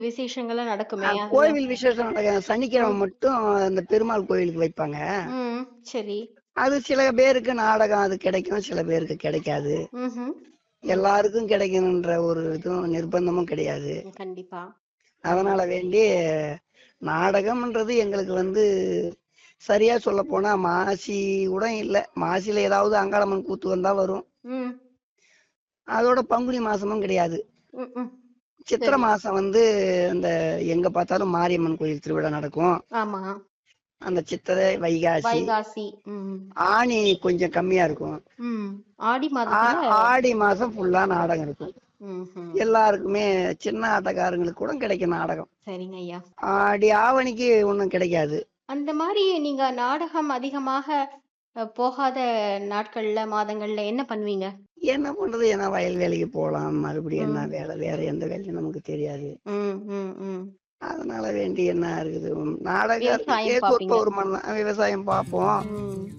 விசேஷங்கள்லாம் நடக்குமே அஹ் அதெல்லாம் கோவில் விசேஷம் நடக்கும் சனிக்கிழமை மட்டும் அந்த பெருமாள் கோயிலுக்கு வைப்பாங்க ம் சரி அது சில பேருக்கு நாடகம் அது கிடைக்கும் சில பேருக்கு கிடைக்காது ம்ஹும். எல்லாருக்கும் கிடைக்கணுன்ற ஒரு இதுவும் நிர்பந்தமும் கிடையாது கண்டிப்பா அதனால வேண்டி நாடகம்ன்றது எங்களுக்கு வந்து சரியா சொல்ல போனா மாசி கூட இல்ல மாசில ஏதாவது அங்காளம்மன் கூத்து வந்தா வரும் ம் அதோட பங்குனி மாசமும் கிடையாது ம், ம். சித்திரை மாசம் வந்து அந்த எங்க பார்த்தாலும் மாரியம்மன் கோயில் திருவிழா நடக்கும் ஆமா அந்த சித்திரை வைகாசி வைகாசி ம் ஆணி கொஞ்சம் கம்மியா இருக்கும் ம் ஆடி ஆ- மாதத்துல ஆடி மாசம் ஃபுல்லா நாடகம் இருக்கும் ம்ஹும். எல்லாருக்குமே சின்ன ஆட்டக்காரங்களுக்கு கூட கிடைக்கும் நாடகம் சரிங்க ஐயா ஆடி ஆவணிக்கு ஒண்ணும் கிடைக்காது அந்த மாதிரி நீங்க நாடகம் அதிகமாக அஹ், போகாத நாட்கள்ல மாதங்கள்ல என்ன பண்ணுவீங்க என்ன பண்றது ஏன்னா வயல் வேலைக்கு போகலாம் மறுபடியும் என்ன வேலை வேற எந்த வேலையும் நமக்கு தெரியாது ம் ம் ம் அதனால வேண்டி என்ன இருக்குது நாடகம் விவசாயம் கேக்கு பாப்பீங்க. ஒரு மணி நேரம் விவசாயம் பார்ப்போம் ம்